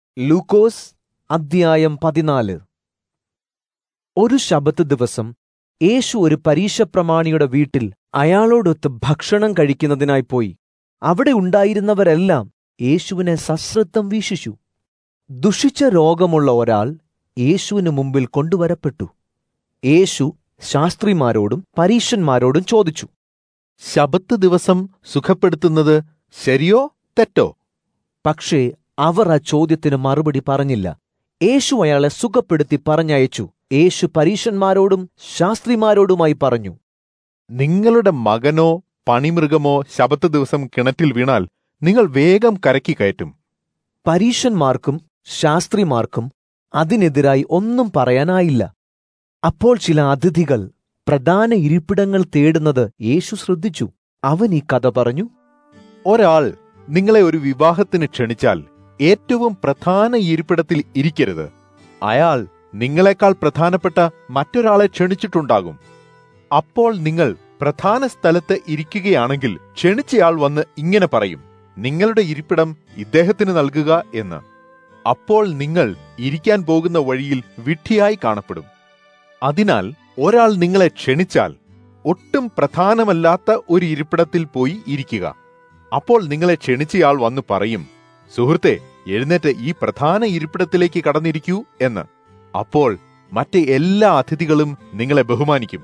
ലൂക്കോസ് അദ്ധ്യായം പതിനാല് ഒരു ശബത്ത് ദിവസം യേശു ഒരു പരീശപ്രമാണിയുടെ വീട്ടിൽ അയാളോടൊത്ത് ഭക്ഷണം കഴിക്കുന്നതിനായി പോയി അവിടെ ഉണ്ടായിരുന്നവരെല്ലാം യേശുവിനെ സശ്രദ്ധം വീക്ഷിച്ചു ദുഷിച്ച രോഗമുള്ള ഒരാൾ യേശുവിന് മുമ്പിൽ കൊണ്ടുവരപ്പെട്ടു യേശു ശാസ്ത്രിമാരോടും പരീശന്മാരോടും ചോദിച്ചു ശബത്ത് ദിവസം സുഖപ്പെടുത്തുന്നത് ശരിയോ തെറ്റോ പക്ഷേ അവർ ആ ചോദ്യത്തിന് മറുപടി പറഞ്ഞില്ല യേശു അയാളെ സുഖപ്പെടുത്തി പറഞ്ഞയച്ചു യേശു പരീശന്മാരോടും ശാസ്ത്രിമാരോടുമായി പറഞ്ഞു നിങ്ങളുടെ മകനോ പണിമൃഗമോ ശബത്ത് ദിവസം കിണറ്റിൽ വീണാൽ നിങ്ങൾ വേഗം കരക്കി കയറ്റും പരീശന്മാർക്കും ശാസ്ത്രിമാർക്കും അതിനെതിരായി ഒന്നും പറയാനായില്ല അപ്പോൾ ചില അതിഥികൾ പ്രധാന ഇരിപ്പിടങ്ങൾ തേടുന്നത് യേശു ശ്രദ്ധിച്ചു അവൻ ഈ കഥ പറഞ്ഞു ഒരാൾ നിങ്ങളെ ഒരു വിവാഹത്തിന് ക്ഷണിച്ചാൽ ഏറ്റവും പ്രധാന ഇരിപ്പിടത്തിൽ ഇരിക്കരുത് അയാൾ നിങ്ങളെക്കാൾ പ്രധാനപ്പെട്ട മറ്റൊരാളെ ക്ഷണിച്ചിട്ടുണ്ടാകും അപ്പോൾ നിങ്ങൾ പ്രധാന സ്ഥലത്ത് ഇരിക്കുകയാണെങ്കിൽ ക്ഷണിച്ചയാൾ വന്ന് ഇങ്ങനെ പറയും നിങ്ങളുടെ ഇരിപ്പിടം ഇദ്ദേഹത്തിന് നൽകുക എന്ന് അപ്പോൾ നിങ്ങൾ ഇരിക്കാൻ പോകുന്ന വഴിയിൽ വിഡ്ഢിയായി കാണപ്പെടും അതിനാൽ ഒരാൾ നിങ്ങളെ ക്ഷണിച്ചാൽ ഒട്ടും പ്രധാനമല്ലാത്ത ഒരു ഇരിപ്പിടത്തിൽ പോയി ഇരിക്കുക അപ്പോൾ നിങ്ങളെ ക്ഷണിച്ചയാൾ വന്ന് പറയും സുഹൃത്തെ എഴുന്നേറ്റ് ഈ പ്രധാന ഇരിപ്പിടത്തിലേക്ക് കടന്നിരിക്കൂ എന്ന് അപ്പോൾ മറ്റ് എല്ലാ അതിഥികളും നിങ്ങളെ ബഹുമാനിക്കും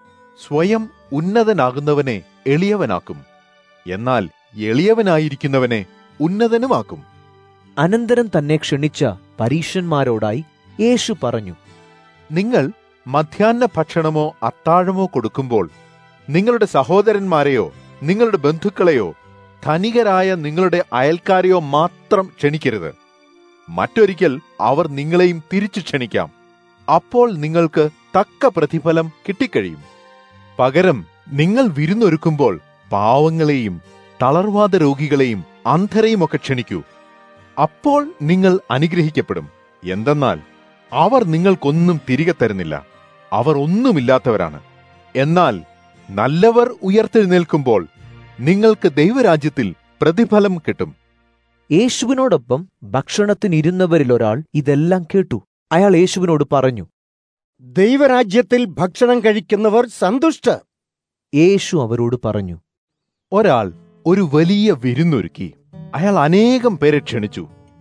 സ്വയം ഉന്നതനാകുന്നവനെ എളിയവനാക്കും എന്നാൽ എളിയവനായിരിക്കുന്നവനെ ഉന്നതനുമാക്കും അനന്തരം തന്നെ ക്ഷണിച്ച പരീശന്മാരോടായി യേശു പറഞ്ഞു നിങ്ങൾ മധ്യാഹ്ന ഭക്ഷണമോ അത്താഴമോ കൊടുക്കുമ്പോൾ നിങ്ങളുടെ സഹോദരന്മാരെയോ നിങ്ങളുടെ ബന്ധുക്കളെയോ ധനികരായ നിങ്ങളുടെ അയൽക്കാരെയോ മാത്രം ക്ഷണിക്കരുത് മറ്റൊരിക്കൽ അവർ നിങ്ങളെയും തിരിച്ചു ക്ഷണിക്കാം അപ്പോൾ നിങ്ങൾക്ക് തക്ക പ്രതിഫലം കിട്ടിക്കഴിയും പകരം നിങ്ങൾ വിരുന്നൊരുക്കുമ്പോൾ പാവങ്ങളെയും തളർവാദ രോഗികളെയും അന്ധരെയും ഒക്കെ ക്ഷണിക്കൂ അപ്പോൾ നിങ്ങൾ അനുഗ്രഹിക്കപ്പെടും എന്തെന്നാൽ അവർ നിങ്ങൾക്കൊന്നും തിരികെ തരുന്നില്ല അവർ ഒന്നുമില്ലാത്തവരാണ് എന്നാൽ നല്ലവർ ഉയർത്തെഴുന്നേൽക്കുമ്പോൾ നിങ്ങൾക്ക് ദൈവരാജ്യത്തിൽ പ്രതിഫലം കിട്ടും യേശുവിനോടൊപ്പം ഭക്ഷണത്തിനിരുന്നവരിലൊരാൾ ഇതെല്ലാം കേട്ടു അയാൾ യേശുവിനോട് പറഞ്ഞു ദൈവരാജ്യത്തിൽ ഭക്ഷണം കഴിക്കുന്നവർ സന്തുഷ്ടർ യേശു അവരോട് പറഞ്ഞു ഒരാൾ ഒരു വലിയ വിരുന്നൊരുക്കി അയാൾ അനേകം പേരെ ക്ഷണിച്ചു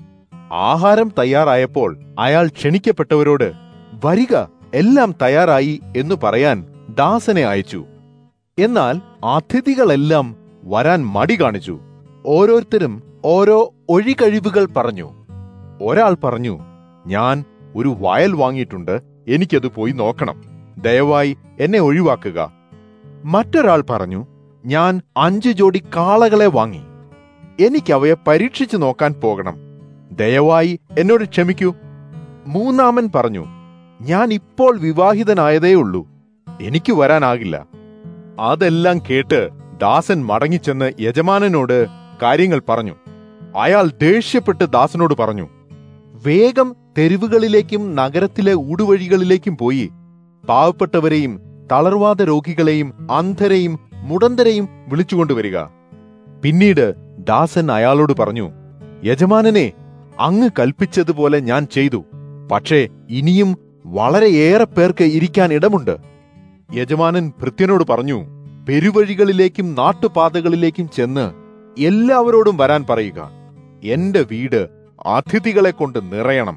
ആഹാരം തയ്യാറായപ്പോൾ അയാൾ ക്ഷണിക്കപ്പെട്ടവരോട് വരിക എല്ലാം തയ്യാറായി എന്നു പറയാൻ ദാസനെ അയച്ചു എന്നാൽ അതിഥികളെല്ലാം വരാൻ മടി കാണിച്ചു ഓരോരുത്തരും ഓരോ ഒഴികഴിവുകൾ പറഞ്ഞു ഒരാൾ പറഞ്ഞു ഞാൻ ഒരു വയൽ വാങ്ങിയിട്ടുണ്ട് എനിക്കത് പോയി നോക്കണം ദയവായി എന്നെ ഒഴിവാക്കുക മറ്റൊരാൾ പറഞ്ഞു ഞാൻ അഞ്ചു ജോഡി കാളകളെ വാങ്ങി എനിക്കവയെ പരീക്ഷിച്ചു നോക്കാൻ പോകണം ദയവായി എന്നോട് ക്ഷമിക്കൂ മൂന്നാമൻ പറഞ്ഞു ഞാൻ ഇപ്പോൾ വിവാഹിതനായതേ ഉള്ളൂ എനിക്ക് വരാനാകില്ല അതെല്ലാം കേട്ട് ദാസൻ മടങ്ങിച്ചെന്ന് യജമാനനോട് കാര്യങ്ങൾ പറഞ്ഞു അയാൾ ദേഷ്യപ്പെട്ട് ദാസനോട് പറഞ്ഞു വേഗം തെരുവുകളിലേക്കും നഗരത്തിലെ ഊടുവഴികളിലേക്കും പോയി പാവപ്പെട്ടവരെയും തളർവാദ രോഗികളെയും അന്ധരെയും മുടന്തരെയും വിളിച്ചുകൊണ്ടുവരിക പിന്നീട് ദാസൻ അയാളോട് പറഞ്ഞു യജമാനനെ അങ്ങ് കൽപ്പിച്ചതുപോലെ ഞാൻ ചെയ്തു പക്ഷേ ഇനിയും വളരെയേറെ പേർക്ക് ഇരിക്കാൻ ഇടമുണ്ട് യജമാനൻ ഭൃത്യനോട് പറഞ്ഞു പെരുവഴികളിലേക്കും നാട്ടുപാതകളിലേക്കും ചെന്ന് എല്ലാവരോടും വരാൻ പറയുക എന്റെ വീട് അതിഥികളെ കൊണ്ട് നിറയണം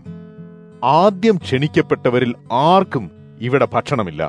ആദ്യം ക്ഷണിക്കപ്പെട്ടവരിൽ ആർക്കും ഇവിടെ ഭക്ഷണമില്ല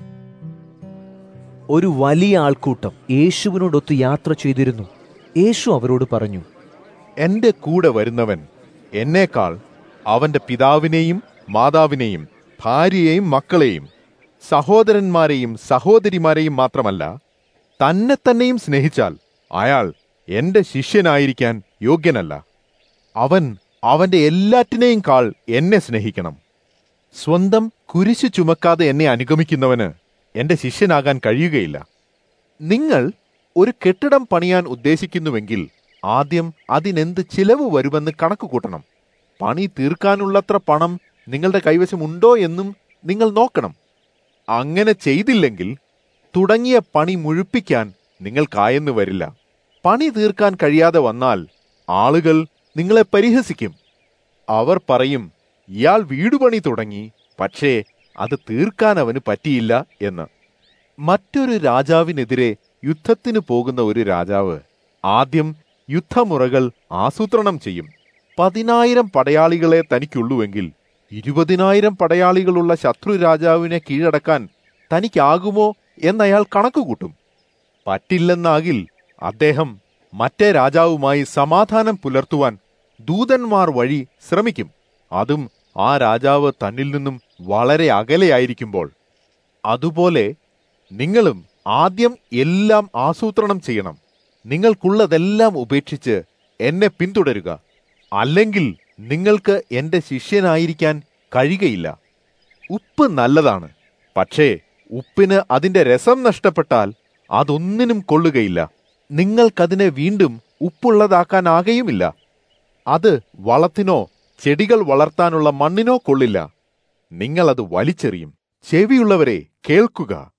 ഒരു വലിയ ആൾക്കൂട്ടം യേശുവിനോടൊത്ത് യാത്ര ചെയ്തിരുന്നു യേശു അവരോട് പറഞ്ഞു എന്റെ കൂടെ വരുന്നവൻ എന്നേക്കാൾ അവന്റെ പിതാവിനെയും മാതാവിനെയും ഭാര്യയെയും മക്കളെയും സഹോദരന്മാരെയും സഹോദരിമാരെയും മാത്രമല്ല തന്നെ തന്നെയും സ്നേഹിച്ചാൽ അയാൾ എന്റെ ശിഷ്യനായിരിക്കാൻ യോഗ്യനല്ല അവൻ അവന്റെ എല്ലാറ്റിനെയും കാൾ എന്നെ സ്നേഹിക്കണം സ്വന്തം കുരിശു ചുമക്കാതെ എന്നെ അനുഗമിക്കുന്നവന് എന്റെ ശിഷ്യനാകാൻ കഴിയുകയില്ല നിങ്ങൾ ഒരു കെട്ടിടം പണിയാൻ ഉദ്ദേശിക്കുന്നുവെങ്കിൽ ആദ്യം അതിനെന്ത് ചിലവ് വരുമെന്ന് കണക്ക് കൂട്ടണം പണി തീർക്കാനുള്ളത്ര പണം നിങ്ങളുടെ കൈവശമുണ്ടോ എന്നും നിങ്ങൾ നോക്കണം അങ്ങനെ ചെയ്തില്ലെങ്കിൽ തുടങ്ങിയ പണി മുഴുപ്പിക്കാൻ നിങ്ങൾക്കായെന്ന് വരില്ല പണി തീർക്കാൻ കഴിയാതെ വന്നാൽ ആളുകൾ നിങ്ങളെ പരിഹസിക്കും അവർ പറയും ഇയാൾ വീടുപണി തുടങ്ങി പക്ഷേ അത് തീർക്കാൻ അവന് പറ്റിയില്ല എന്ന് മറ്റൊരു രാജാവിനെതിരെ യുദ്ധത്തിന് പോകുന്ന ഒരു രാജാവ് ആദ്യം യുദ്ധമുറകൾ ആസൂത്രണം ചെയ്യും പതിനായിരം പടയാളികളെ തനിക്കുള്ളുവെങ്കിൽ ഇരുപതിനായിരം പടയാളികളുള്ള ശത്രു രാജാവിനെ കീഴടക്കാൻ തനിക്കാകുമോ എന്നയാൾ കണക്കുകൂട്ടും പറ്റില്ലെന്നാകിൽ അദ്ദേഹം മറ്റേ രാജാവുമായി സമാധാനം പുലർത്തുവാൻ ദൂതന്മാർ വഴി ശ്രമിക്കും അതും ആ രാജാവ് തന്നിൽ നിന്നും വളരെ അകലെയായിരിക്കുമ്പോൾ അതുപോലെ നിങ്ങളും ആദ്യം എല്ലാം ആസൂത്രണം ചെയ്യണം നിങ്ങൾക്കുള്ളതെല്ലാം ഉപേക്ഷിച്ച് എന്നെ പിന്തുടരുക അല്ലെങ്കിൽ നിങ്ങൾക്ക് എന്റെ ശിഷ്യനായിരിക്കാൻ കഴിയുകയില്ല ഉപ്പ് നല്ലതാണ് പക്ഷേ ഉപ്പിന് അതിന്റെ രസം നഷ്ടപ്പെട്ടാൽ അതൊന്നിനും കൊള്ളുകയില്ല നിങ്ങൾക്കതിനെ വീണ്ടും ഉപ്പുള്ളതാക്കാനാകയുമില്ല അത് വളത്തിനോ ചെടികൾ വളർത്താനുള്ള മണ്ണിനോ കൊള്ളില്ല നിങ്ങളത് വലിച്ചെറിയും ചെവിയുള്ളവരെ കേൾക്കുക